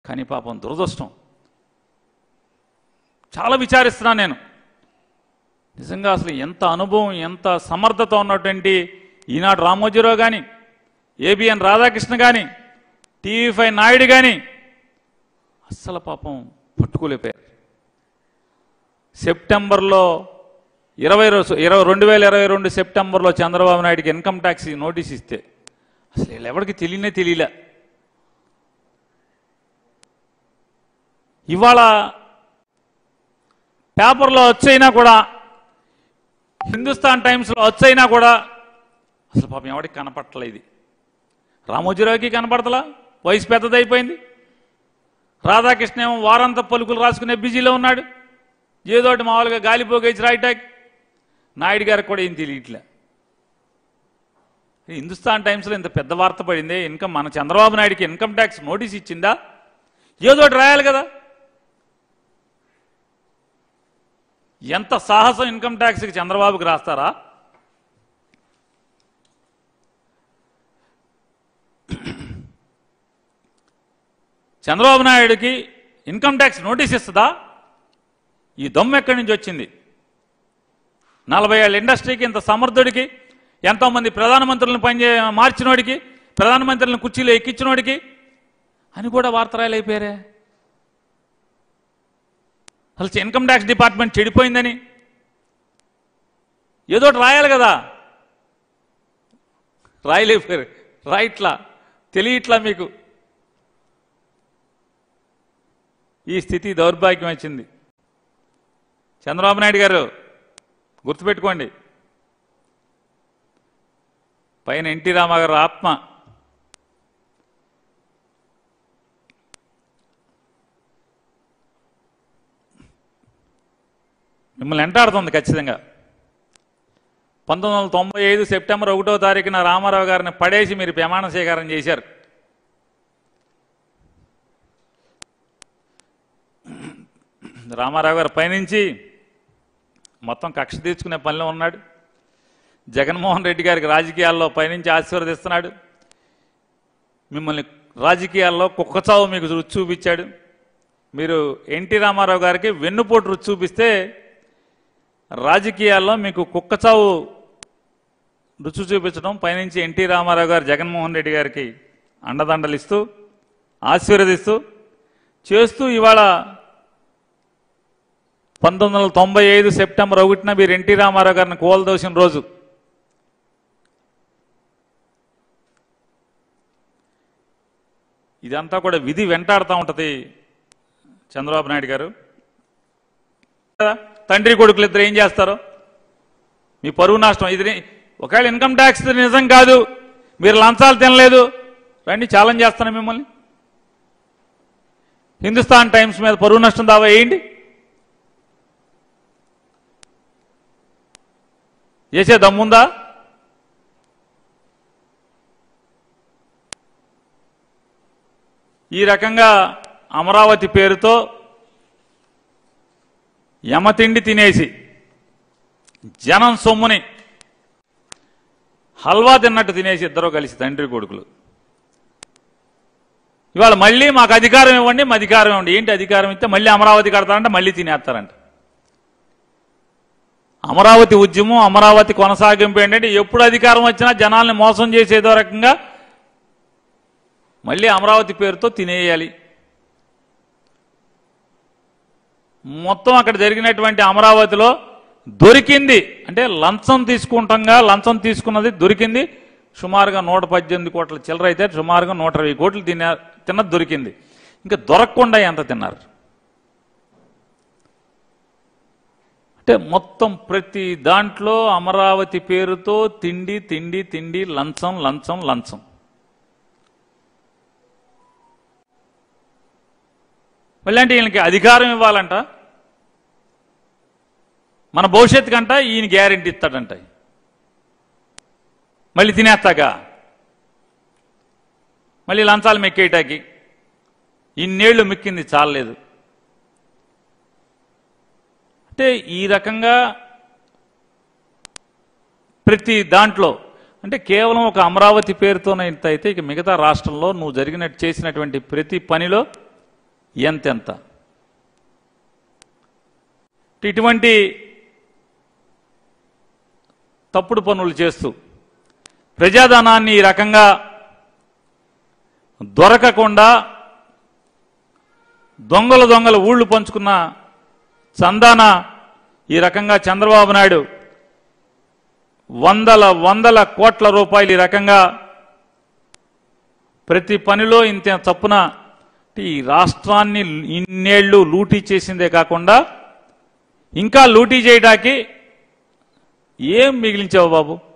కానీ పాపం దురదృష్టం చాలా విచారిస్తున్నాను నేను నిజంగా అసలు ఎంత అనుభవం ఎంత సమర్థత ఉన్నటువంటి ఈనాడు రామోజీరావు కానీ ఏబిఎన్ రాధాకృష్ణ కానీ టీవీ ఫైవ్ నాయుడు కానీ అస్సలు పాపం పట్టుకోలేపారు సెప్టెంబర్లో ఇరవై రోజు ఇరవై రెండు వేల ఇరవై రెండు సెప్టెంబర్లో చంద్రబాబు నాయుడికి ఇన్కమ్ ట్యాక్స్ నోటీస్ ఇస్తే అసలు వీళ్ళు ఎవరికి తెలియనే తెలియలే ఇవాళ పేపర్లో వచ్చైనా కూడా హిందుస్థాన్ టైమ్స్లో వచ్చైనా కూడా అసలు పాపం ఎవరికి కనపట్టలే ఇది రామోజీరావుకి కనపడతలా వయసు పెద్దదైపోయింది రాధాకృష్ణ ఏమో వారాంత పలుకులు రాసుకునే బిజీలో ఉన్నాడు ఏదోటి మామూలుగా గాలిపోగేసి రాయటాక్ నాయుడు గారికి కూడా ఏం తెలియట్లే హిందుస్థాన్ టైమ్స్లో ఇంత పెద్ద వార్త పడింది ఇన్కమ్ మన చంద్రబాబు నాయుడికి ఇన్కమ్ ట్యాక్స్ నోటీస్ ఇచ్చిందా ఏదోటి రాయాలి కదా ఎంత సాహసం ఇన్కమ్ ట్యాక్స్కి చంద్రబాబుకి రాస్తారా చంద్రబాబు నాయుడికి ఇన్కమ్ ట్యాక్స్ నోటీస్ ఇస్తుందా ఈ దమ్ము ఎక్కడి నుంచి వచ్చింది నలభై ఏళ్ళ ఇండస్ట్రీకి ఇంత సమర్థుడికి ఎంతోమంది ప్రధానమంత్రులను పనిచే మార్చినోడికి ప్రధానమంత్రులను కుర్చీలో ఎక్కించినోడికి అని కూడా వార్తరాయలు అయిపోయారే అసలు ఇన్కమ్ ట్యాక్స్ డిపార్ట్మెంట్ చెడిపోయిందని ఏదో ఒకటి రాయాలి కదా రాయలేకపోయారు రాయిట్లా తెలియట్లా మీకు ఈ స్థితి దౌర్భాగ్యం వచ్చింది చంద్రబాబు నాయుడు గారు గుర్తుపెట్టుకోండి పైన ఎన్టీ రామాగారు ఆత్మ మిమ్మల్ని ఎంటాడుతుంది ఖచ్చితంగా పంతొమ్మిది వందల తొంభై ఐదు సెప్టెంబర్ ఒకటో తారీఖున రామారావు గారిని పడేసి మీరు ప్రమాణ స్వీకారం చేశారు రామారావు గారు పైనుంచి మొత్తం కక్ష తీర్చుకునే పనిలో ఉన్నాడు జగన్మోహన్ రెడ్డి గారికి రాజకీయాల్లో పైనుంచి ఆశీర్వదిస్తున్నాడు మిమ్మల్ని రాజకీయాల్లో కుక్కచావు మీకు రుచి చూపించాడు మీరు ఎన్టీ రామారావు గారికి వెన్నుపోటు రుచి చూపిస్తే రాజకీయాల్లో మీకు కుక్కచావు రుచి చూపించడం పైనుంచి ఎన్టీ రామారావు గారు జగన్మోహన్ రెడ్డి గారికి అండదండలు ఇస్తూ ఆశీర్వదిస్తూ చేస్తూ ఇవాళ పంతొమ్మిది వందల తొంభై ఐదు సెప్టెంబర్ ఒకటిన మీరు ఎన్టీ రామారావు గారిని కోల్దోసిన రోజు ఇదంతా కూడా విధి వెంటాడుతూ ఉంటుంది చంద్రబాబు నాయుడు గారు కదా? తండ్రి కొడుకులు ఇద్దరు ఏం చేస్తారు మీ పరువు నష్టం ఇది ని- ఒకవేళ ఇన్కమ్ ట్యాక్స్ నిజం కాదు మీరు లంచాలు తినలేదు రండి ఛాలెంజ్ చేస్తాను మిమ్మల్ని హిందుస్థాన్ టైమ్స్ మీద పరువు నష్టం దావా వేయండి చేసే దమ్ముందా ఈ రకంగా అమరావతి పేరుతో యమతిండి తినేసి జనం సొమ్ముని హల్వా తిన్నట్టు తినేసి ఇద్దరు కలిసి తండ్రి కొడుకులు ఇవాళ మళ్ళీ మాకు అధికారం ఇవ్వండి మా అధికారం ఇవ్వండి ఏంటి అధికారం ఇస్తే మళ్ళీ అమరావతి కడతారంట మళ్ళీ తినేస్తారంట అమరావతి ఉద్యమం అమరావతి కొనసాగింపు ఏంటంటే ఎప్పుడు అధికారం వచ్చినా జనాల్ని మోసం చేసేదో రకంగా మళ్ళీ అమరావతి పేరుతో తినేయాలి మొత్తం అక్కడ జరిగినటువంటి అమరావతిలో దొరికింది అంటే లంచం తీసుకుంటాంగా లంచం తీసుకున్నది దొరికింది సుమారుగా నూట పద్దెనిమిది కోట్ల చిల్లర అయితే సుమారుగా నూట ఇరవై కోట్లు తిన తిన్నది దొరికింది ఇంకా దొరకకుండా ఎంత తిన్నారు అంటే మొత్తం ప్రతి దాంట్లో అమరావతి పేరుతో తిండి తిండి తిండి లంచం లంచం లంచం మళ్ళీ అంటే ఈయనకి అధికారం ఇవ్వాలంట మన భవిష్యత్తు కంట ఈయన గ్యారెంటీ ఇస్తాడంట మళ్ళీ తినేస్తాక మళ్ళీ లంచాలు మెక్కేయటాకి ఇన్నేళ్లు మెక్కింది చాలలేదు అంటే ఈ రకంగా ప్రతి దాంట్లో అంటే కేవలం ఒక అమరావతి పేరుతోనే ఇంత అయితే ఇక మిగతా రాష్ట్రంలో నువ్వు జరిగినట్టు చేసినటువంటి ప్రతి పనిలో ఎంతెంత ఇటువంటి తప్పుడు పనులు చేస్తూ ప్రజాధనాన్ని ఈ రకంగా దొరకకుండా దొంగలు దొంగలు ఊళ్ళు పంచుకున్న చందాన ఈ రకంగా చంద్రబాబు నాయుడు వందల వందల కోట్ల రూపాయలు ఈ రకంగా ప్రతి పనిలో ఇంత చప్పున ఈ రాష్ట్రాన్ని ఇన్నేళ్లు లూటీ చేసిందే కాకుండా ఇంకా లూటీ చేయడానికి ఏం మిగిలించావు బాబు